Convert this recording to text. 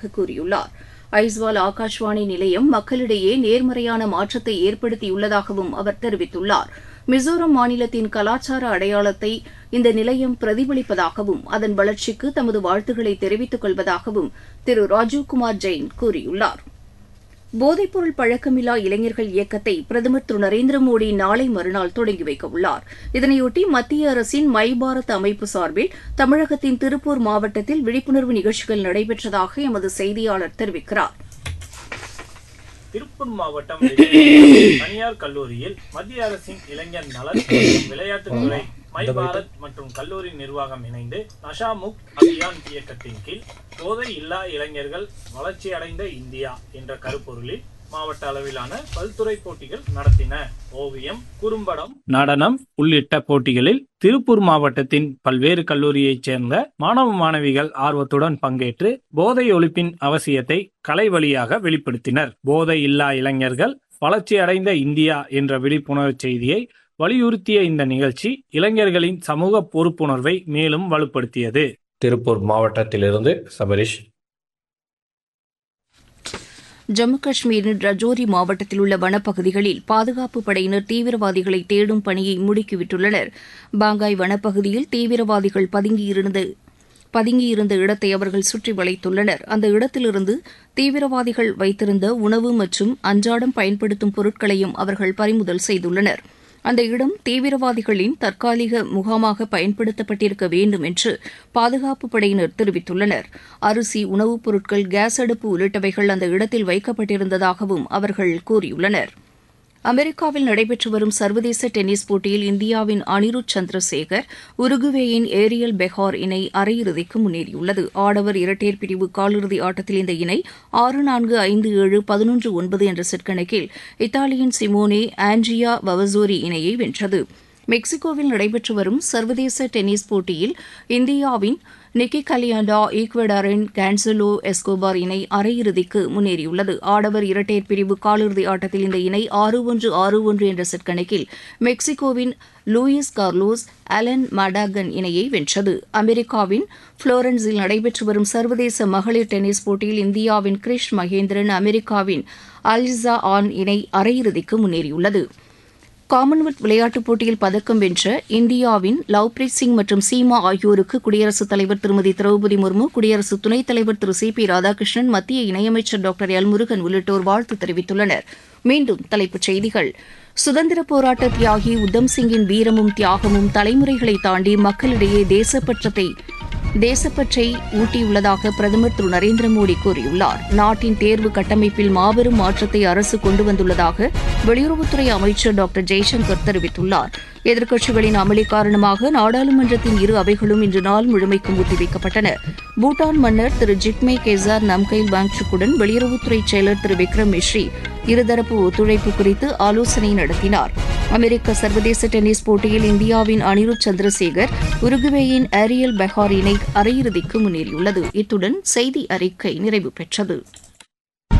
வருவதாக கூறியுள்ளார் ஐஸ்வால் ஆகாஷ்வாணி நிலையம் மக்களிடையே நேர்மறையான மாற்றத்தை ஏற்படுத்தியுள்ளதாகவும் அவர் தெரிவித்துள்ளார் மிசோரம் மாநிலத்தின் கலாச்சார அடையாளத்தை இந்த நிலையம் பிரதிபலிப்பதாகவும் அதன் வளர்ச்சிக்கு தமது வாழ்த்துக்களை தெரிவித்துக் கொள்வதாகவும் திரு ராஜீவ்குமார் ஜெயின் கூறியுள்ளார் போதைப்பொருள் பழக்கமில்லா இளைஞர்கள் இயக்கத்தை பிரதமர் திரு நரேந்திர மோடி நாளை மறுநாள் தொடங்கி வைக்க உள்ளார் இதனையொட்டி மத்திய அரசின் மை பாரத் அமைப்பு சார்பில் தமிழகத்தின் திருப்பூர் மாவட்டத்தில் விழிப்புணர்வு நிகழ்ச்சிகள் நடைபெற்றதாக எமது செய்தியாளர் தெரிவிக்கிறார் திருப்பூர் மாவட்டம் விஜயநகரம் தனியார் கல்லூரியில் மத்திய அரசின் இளைஞர் நலன் மற்றும் விளையாட்டுத்துறை மை பாரத் மற்றும் கல்லூரி நிர்வாகம் இணைந்து நஷா முக் அபியான் இயக்கத்தின் கீழ் போதை இல்லா இளைஞர்கள் வளர்ச்சியடைந்த இந்தியா என்ற கருப்பொருளில் மாவட்ட அளவிலான பல்துறை போட்டிகள் நடத்தின ஓவியம் குறும்படம் நடனம் உள்ளிட்ட போட்டிகளில் திருப்பூர் மாவட்டத்தின் பல்வேறு கல்லூரியைச் சேர்ந்த மாணவ மாணவிகள் ஆர்வத்துடன் பங்கேற்று போதை ஒழிப்பின் அவசியத்தை கலை வழியாக வெளிப்படுத்தினர் போதை இல்லா இளைஞர்கள் வளர்ச்சியடைந்த இந்தியா என்ற விழிப்புணர்வு செய்தியை வலியுறுத்திய இந்த நிகழ்ச்சி இளைஞர்களின் சமூக பொறுப்புணர்வை மேலும் வலுப்படுத்தியது திருப்பூர் மாவட்டத்திலிருந்து சபரிஷ் ஜம்மு காஷ்மீரின் ரஜோரி மாவட்டத்தில் உள்ள வனப்பகுதிகளில் பாதுகாப்பு படையினர் தீவிரவாதிகளை தேடும் பணியை முடுக்கிவிட்டுள்ளனர் பாங்காய் வனப்பகுதியில் தீவிரவாதிகள் பதுங்கியிருந்த பதுங்கியிருந்த இடத்தை அவர்கள் சுற்றி வளைத்துள்ளனர் அந்த இடத்திலிருந்து தீவிரவாதிகள் வைத்திருந்த உணவு மற்றும் அன்றாடம் பயன்படுத்தும் பொருட்களையும் அவர்கள் பறிமுதல் செய்துள்ளனர் அந்த இடம் தீவிரவாதிகளின் தற்காலிக முகாமாக பயன்படுத்தப்பட்டிருக்க வேண்டும் என்று பாதுகாப்பு படையினர் தெரிவித்துள்ளனர் அரிசி உணவுப் பொருட்கள் கேஸ் அடுப்பு உள்ளிட்டவைகள் அந்த இடத்தில் வைக்கப்பட்டிருந்ததாகவும் அவர்கள் கூறியுள்ளனர் அமெரிக்காவில் நடைபெற்று வரும் சர்வதேச டென்னிஸ் போட்டியில் இந்தியாவின் அனிருத் சந்திரசேகர் உருகுவேயின் ஏரியல் பெஹார் இணை அரையிறுதிக்கு முன்னேறியுள்ளது ஆடவர் இரட்டையர் பிரிவு காலிறுதி ஆட்டத்தில் இந்த இணை ஆறு நான்கு ஐந்து ஏழு பதினொன்று ஒன்பது என்ற செட் கணக்கில் இத்தாலியின் சிமோனே ஆண்ட்ரியா வவசோரி இணையை வென்றது மெக்சிகோவில் நடைபெற்று வரும் சர்வதேச டென்னிஸ் போட்டியில் இந்தியாவின் நிக்கி கலியாண்டா ஈக்வடாரின் கேன்சலோ எஸ்கோபார் இணை அரையிறுதிக்கு முன்னேறியுள்ளது ஆடவர் இரட்டையர் பிரிவு காலிறுதி ஆட்டத்தில் இந்த இணை ஆறு ஒன்று ஆறு ஒன்று என்ற செட் கணக்கில் மெக்சிகோவின் லூயிஸ் கார்லோஸ் அலன் மடாகன் இணையை வென்றது அமெரிக்காவின் புளோரன்ஸில் நடைபெற்று வரும் சர்வதேச மகளிர் டென்னிஸ் போட்டியில் இந்தியாவின் கிரிஷ் மகேந்திரன் அமெரிக்காவின் அல்ஜா ஆன் இணை அரையிறுதிக்கு முன்னேறியுள்ளது காமன்வெல்த் விளையாட்டுப் போட்டியில் பதக்கம் வென்ற இந்தியாவின் லவ்பிரீத் சிங் மற்றும் சீமா ஆகியோருக்கு குடியரசுத் தலைவர் திருமதி திரௌபதி முர்மு குடியரசு துணைத் தலைவர் திரு சி பி ராதாகிருஷ்ணன் மத்திய இணையமைச்சர் டாக்டர் எல் முருகன் உள்ளிட்டோர் வாழ்த்து தெரிவித்துள்ளனர் மீண்டும் தலைப்புச் செய்திகள் சுதந்திர போராட்ட தியாகி உத்தம் சிங்கின் வீரமும் தியாகமும் தலைமுறைகளை தாண்டி மக்களிடையே தேசப்பற்றத்தை தேசப்பற்றை ஊட்டியுள்ளதாக பிரதமர் திரு நரேந்திர மோடி கூறியுள்ளார் நாட்டின் தேர்வு கட்டமைப்பில் மாபெரும் மாற்றத்தை அரசு கொண்டு வந்துள்ளதாக வெளியுறவுத்துறை அமைச்சர் டாக்டர் ஜெய்சங்கர் தெரிவித்துள்ளார் எதிர்க்கட்சிகளின் அமளி காரணமாக நாடாளுமன்றத்தின் இரு அவைகளும் இன்று நாள் முழுமைக்கும் ஒத்திவைக்கப்பட்டன பூட்டான் மன்னர் திரு ஜிக்மே கேசார் நம்கைல் வாங்சுக்குடன் வெளியுறவுத்துறை செயலர் திரு விக்ரம் மிஸ்ரி இருதரப்பு ஒத்துழைப்பு குறித்து ஆலோசனை நடத்தினார் அமெரிக்க சர்வதேச டென்னிஸ் போட்டியில் இந்தியாவின் அனிருத் சந்திரசேகர் உருகுவேயின் ஏரியல் பெஹார் இணை அரையிறுதிக்கு முன்னேறியுள்ளது இத்துடன் செய்தி அறிக்கை நிறைவு பெற்றது